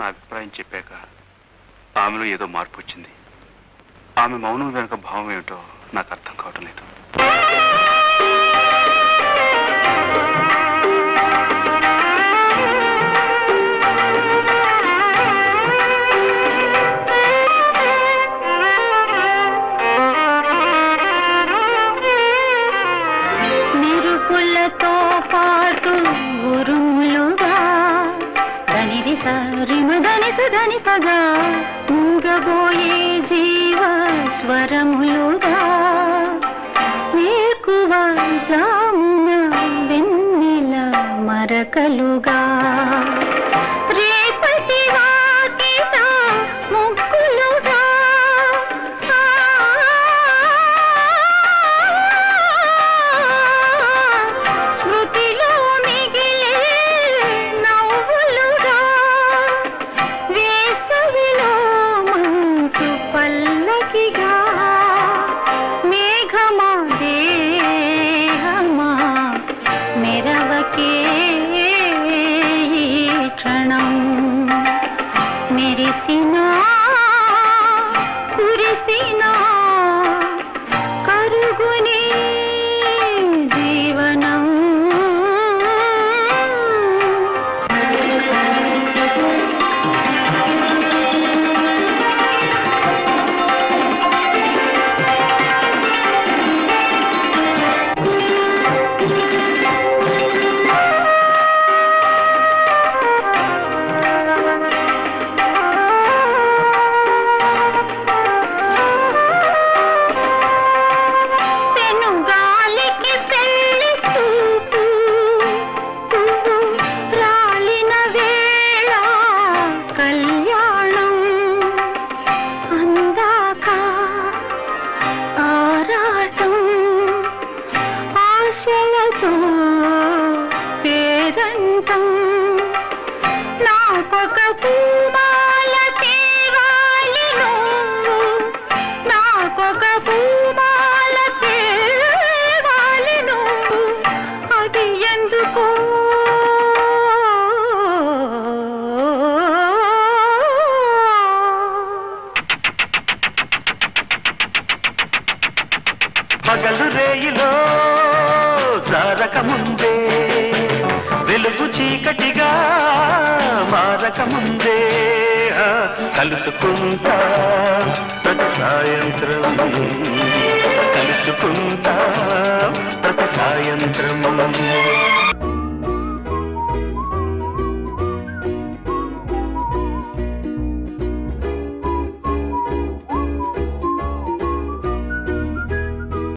అభిప్రాయం చెప్పాక ఆమెలో ఏదో మార్పు వచ్చింది ఆమె మౌనం వెనుక భావం ఏమిటో నాకు అర్థం కావటం లేదు మెరుపులతో పాటు ఉరుములుగా ధనిరి సరిమ ధనిసు ధని పగా మూగబోయే జీవ స్వరములుగా వేకువ జామున వెన్నెల మరకలుగా రేపటి వాకిట ముగ్గులుగా స్మృతిలో మిగిలే నవ్వులుగా వేసవిలో మంచు పల్లకిగా మేఘమా దేహమా మెరవకే ఈ క్షణం మెరిసినా కురిసినా కరుగునే జీవనం పెనుగాలికి పెళ్లి చూపు పువ్వు రాలిన వేళ కళ్యాణం అందాక ఆరాటం ఆశలతో పేరంటం నాకొక పూమాల తేవాలి నువ్వు నాకొక పూమాల తేవాలి నువ్వు అది ఎందుకో పగలు రేయిలో జారక ముందే వెలుగు చీకటిగా మారక ముందే ఆ, కలుసుకుంటా ప్రతి సాయంత్రం కలుసుకుంటా ప్రతి సాయంత్రం